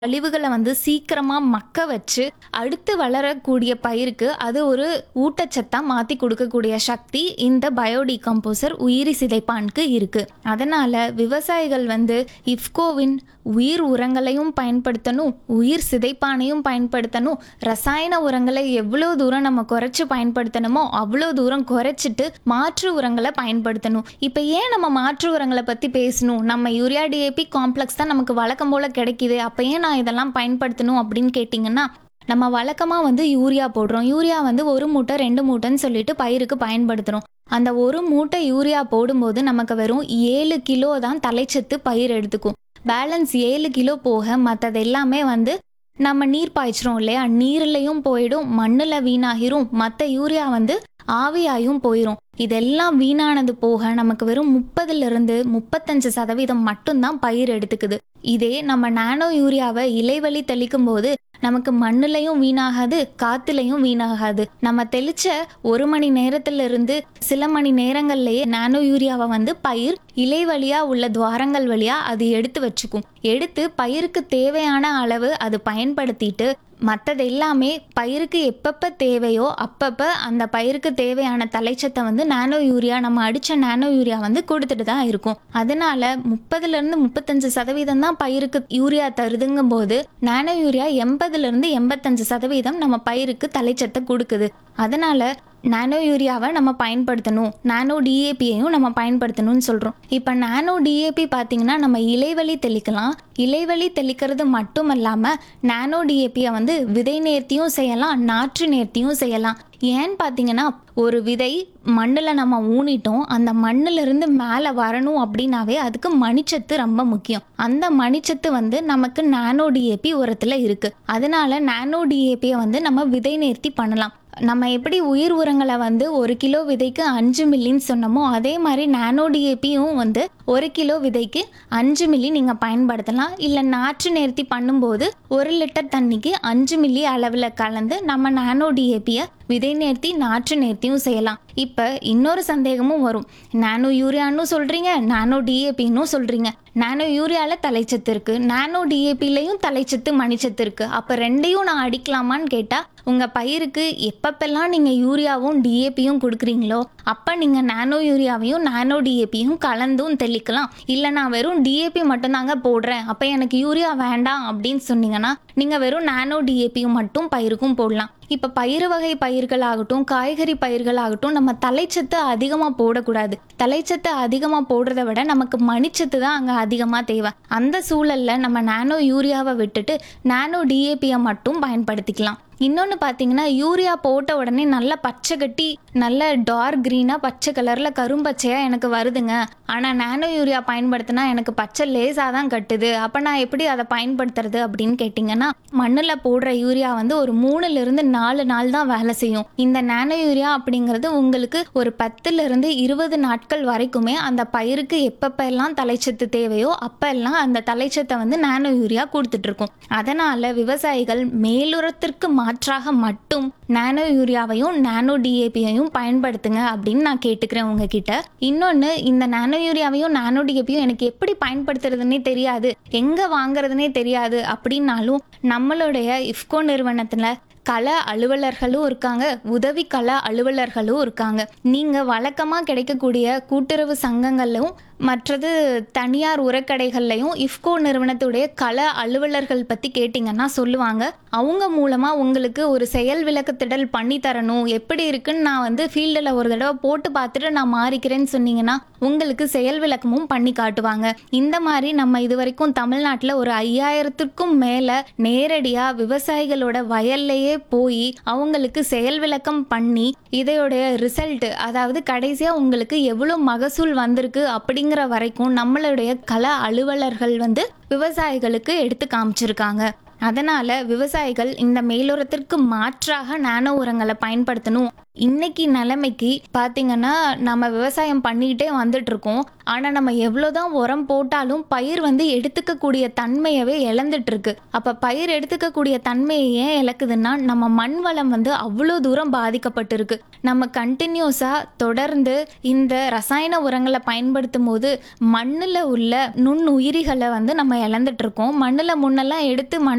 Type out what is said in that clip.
கழிவுகளை வந்து சீக்கிரமா மக்க வச்சு அடுத்து வளரக்கூடிய பயிருக்கு அது ஒரு ஊட்டச்சத்தா மாத்தி கொடுக்கக்கூடிய சக்தி இந்த பயோடிகம்போசர் உயிரி சிதைப்பானுக்கு இருக்கு அதனால விவசாயிகள் வந்து இஃப்கோவின் உயிர் உரங்களையும் பயன்படுத்தணும் உயிர் சிதைப்பானையும் பயன்படுத்தணும் ரசாயன உரங்களை எவ்வளோ தூரம் நம்ம குறைச்சு பயன்படுத்தணுமோ அவ்வளோ தூரம் குறைச்சிட்டு மாற்று உரங்களை பயன்படுத்தணும் இப்போ ஏன் நம்ம மாற்று உரங்களை பற்றி பேசணும் நம்ம யூரியா டிஏபி காம்ப்ளெக்ஸ் தான் நமக்கு வழக்கம் போல் கிடைக்குது அப்போ ஏன் நான் இதெல்லாம் பயன்படுத்தணும் அப்படின்னு கேட்டிங்கன்னா நம்ம வழக்கமாக வந்து யூரியா போடுறோம் யூரியா வந்து ஒரு மூட்டை ரெண்டு மூட்டைன்னு சொல்லிட்டு பயிருக்கு பயன்படுத்துகிறோம் அந்த ஒரு மூட்டை யூரியா போடும்போது நமக்கு வெறும் ஏழு கிலோ தான் தலைச்சத்து பயிர் எடுத்துக்கும் பேலன்ஸ் ஏழு கிலோ போக மற்றது எல்லாமே வந்து நம்ம நீர் பாய்ச்சிரும் இல்லையா நீர்லையும் போயிடும் மண்ணில் வீணாகிரும் மற்ற யூரியா வந்து ஆவியாயும் போயிடும் இதெல்லாம் வீணானது போக நமக்கு வெறும் முப்பதுல இருந்து முப்பத்தஞ்சு சதவீதம் மட்டும்தான் பயிர் எடுத்துக்குது இதே நம்ம நானோ யூரியாவை இலைவழி தெளிக்கும் போது நமக்கு மண்ணுலையும் வீணாகாது காத்துலையும் வீணாகாது நம்ம தெளிச்ச ஒரு மணி நேரத்துல இருந்து சில மணி நேரங்கள்லயே நானோ யூரியாவை வந்து பயிர் இலை வழியா உள்ள துவாரங்கள் வழியா அது எடுத்து வச்சுக்கும் எடுத்து பயிருக்கு தேவையான அளவு அது பயன்படுத்திட்டு மற்றது எல்லாமே பயிருக்கு எப்பப்போ தேவையோ அப்பப்போ அந்த பயிருக்கு தேவையான தலைச்சத்தை வந்து நானோ யூரியா நம்ம அடித்த நானோ யூரியா வந்து கொடுத்துட்டு தான் இருக்கும் அதனால முப்பதுலேருந்து முப்பத்தஞ்சு சதவீதம் தான் பயிருக்கு யூரியா தருதுங்கும் போது நானோ யூரியா எண்பதுலேருந்து எண்பத்தஞ்சு சதவீதம் நம்ம பயிருக்கு தலைச்சத்தை கொடுக்குது அதனால நானோ யூரியாவை நம்ம பயன்படுத்தணும் நானோ டிஏபியையும் நம்ம பயன்படுத்தணும்னு சொல்கிறோம் இப்போ நானோ டிஏபி பார்த்தீங்கன்னா நம்ம இலைவழி தெளிக்கலாம் இலைவழி தெளிக்கிறது மட்டும் இல்லாமல் நானோ டிஏபியை வந்து விதை நேர்த்தியும் செய்யலாம் நாற்று நேர்த்தியும் செய்யலாம் ஏன்னு பார்த்தீங்கன்னா ஒரு விதை மண்ணில் நம்ம ஊனிட்டோம் அந்த மண்ணிலிருந்து மேலே வரணும் அப்படின்னாவே அதுக்கு மணிச்சத்து ரொம்ப முக்கியம் அந்த மணிச்சத்து வந்து நமக்கு நானோ டிஏபி உரத்தில் இருக்குது அதனால நானோ டிஏபியை வந்து நம்ம விதை நேர்த்தி பண்ணலாம் நம்ம எப்படி உயிர் உரங்களை வந்து ஒரு கிலோ விதைக்கு அஞ்சு மில்லின்னு சொன்னோமோ அதே மாதிரி நானோ டிஏபியும் வந்து ஒரு கிலோ விதைக்கு அஞ்சு மில்லி நீங்கள் பயன்படுத்தலாம் இல்லை நாற்று நேர்த்தி பண்ணும்போது ஒரு லிட்டர் தண்ணிக்கு அஞ்சு மில்லி அளவில் கலந்து நம்ம நானோ டிஏபியை விதை நேர்த்தி நாற்று நேர்த்தியும் செய்யலாம் இப்போ இன்னொரு சந்தேகமும் வரும் நானோ யூரியான்னு சொல்கிறீங்க நானோ டிஏபின்னு சொல்கிறீங்க நானோ யூரியாவில் தலைச்சத்து இருக்குது நானோ டிஏபிலையும் தலைச்சத்து மணிச்சத்து இருக்குது அப்போ ரெண்டையும் நான் அடிக்கலாமான்னு கேட்டால் உங்கள் பயிருக்கு எப்பப்பெல்லாம் நீங்கள் யூரியாவும் டிஏபியும் கொடுக்குறீங்களோ அப்போ நீங்கள் நானோ யூரியாவையும் நானோ டிஏபியும் கலந்தும் தெளிக்கலாம் இல்லை நான் வெறும் டிஏபி மட்டும்தாங்க போடுறேன் அப்போ எனக்கு யூரியா வேண்டாம் அப்படின்னு சொன்னீங்கன்னா நீங்கள் வெறும் நானோ டிஏபியும் மட்டும் பயிருக்கும் போடலாம் இப்போ பயிறு வகை பயிர்களாகட்டும் காய்கறி பயிர்களாகட்டும் நம்ம தலைச்சத்து அதிகமாக போடக்கூடாது தலைச்சத்து அதிகமாக போடுறத விட நமக்கு மணிச்சத்து தான் அங்கே அதிகமாக தேவை அந்த சூழலில் நம்ம நானோ யூரியாவை விட்டுட்டு நானோ டிஏபியை மட்டும் பயன்படுத்திக்கலாம் இன்னொன்று பார்த்தீங்கன்னா யூரியா போட்ட உடனே நல்ல பச்சை கட்டி நல்ல டார்க் க்ரீனாக பச்சை கலரில் கரும்பச்சையாக எனக்கு வருதுங்க ஆனால் நானோ யூரியா பயன்படுத்தினா எனக்கு பச்சை லேசாக தான் கட்டுது அப்போ நான் எப்படி அதை பயன்படுத்துறது அப்படின்னு கேட்டிங்கன்னா மண்ணில் போடுற யூரியா வந்து ஒரு மூணுலேருந்து நாலு நாள் தான் வேலை செய்யும் இந்த நானோ யூரியா அப்படிங்கிறது உங்களுக்கு ஒரு பத்துலேருந்து இருபது நாட்கள் வரைக்குமே அந்த பயிருக்கு எப்பப்பெல்லாம் தலைச்சத்து தேவையோ அப்பெல்லாம் அந்த தலைச்சத்தை வந்து நானோ யூரியா கொடுத்துட்ருக்கும் அதனால் விவசாயிகள் மேலுரத்திற்கு மாற்றாக மட்டும் நானோ யூரியாவையும் நானோ டிஏபியையும் பயன்படுத்துங்க அப்படின்னு நான் கேட்டுக்கிறேன் உங்ககிட்ட இன்னொன்று இந்த நானோ யூரியாவையும் நானோ டிஏபியும் எனக்கு எப்படி பயன்படுத்துறதுன்னே தெரியாது எங்கே வாங்குறதுனே தெரியாது அப்படின்னாலும் நம்மளுடைய இஃப்கோ நிறுவனத்தில் கள அலுவலர்களும் இருக்காங்க உதவி கள அலுவலர்களும் இருக்காங்க நீங்கள் வழக்கமாக கிடைக்கக்கூடிய கூட்டுறவு சங்கங்கள்லும் மற்றது தனியார் உரக்கடைகள்லையும் இஃப்கோ நிறுவனத்துடைய கள அலுவலர்கள் பற்றி கேட்டிங்கன்னா சொல்லுவாங்க அவங்க மூலமாக உங்களுக்கு ஒரு செயல் விளக்கத்திடல் பண்ணி தரணும் எப்படி இருக்குன்னு நான் வந்து ஃபீல்டில் ஒரு தடவை போட்டு பார்த்துட்டு நான் மாறிக்கிறேன்னு சொன்னீங்கன்னா உங்களுக்கு செயல் விளக்கமும் பண்ணி காட்டுவாங்க இந்த மாதிரி நம்ம இது வரைக்கும் தமிழ்நாட்டில் ஒரு ஐயாயிரத்துக்கும் மேலே நேரடியாக விவசாயிகளோட வயல்லையே போய் அவங்களுக்கு செயல் விளக்கம் பண்ணி இதையோடைய ரிசல்ட் அதாவது கடைசியாக உங்களுக்கு எவ்வளோ மகசூல் வந்திருக்கு அப்படிங்கிற வரைக்கும் நம்மளுடைய கள அலுவலர்கள் வந்து விவசாயிகளுக்கு எடுத்து காமிச்சிருக்காங்க அதனால விவசாயிகள் இந்த மேலுரத்திற்கு மாற்றாக நானோ உரங்களை பயன்படுத்தணும் இன்னைக்கு நிலைமைக்கு பார்த்தீங்கன்னா நம்ம விவசாயம் பண்ணிக்கிட்டே வந்துட்டு இருக்கோம் ஆனால் நம்ம எவ்வளோதான் உரம் போட்டாலும் பயிர் வந்து எடுத்துக்கக்கூடிய தன்மையவே இழந்துட்டு இருக்கு அப்போ பயிர் எடுத்துக்கக்கூடிய தன்மையை ஏன் இழக்குதுன்னா நம்ம மண் வளம் வந்து அவ்வளோ தூரம் பாதிக்கப்பட்டிருக்கு நம்ம கண்டினியூஸாக தொடர்ந்து இந்த ரசாயன உரங்களை பயன்படுத்தும் போது மண்ணில் உள்ள நுண்ணுயிரிகளை வந்து நம்ம இழந்துட்டு இருக்கோம் மண்ணில் முன்னெல்லாம் எடுத்து மண்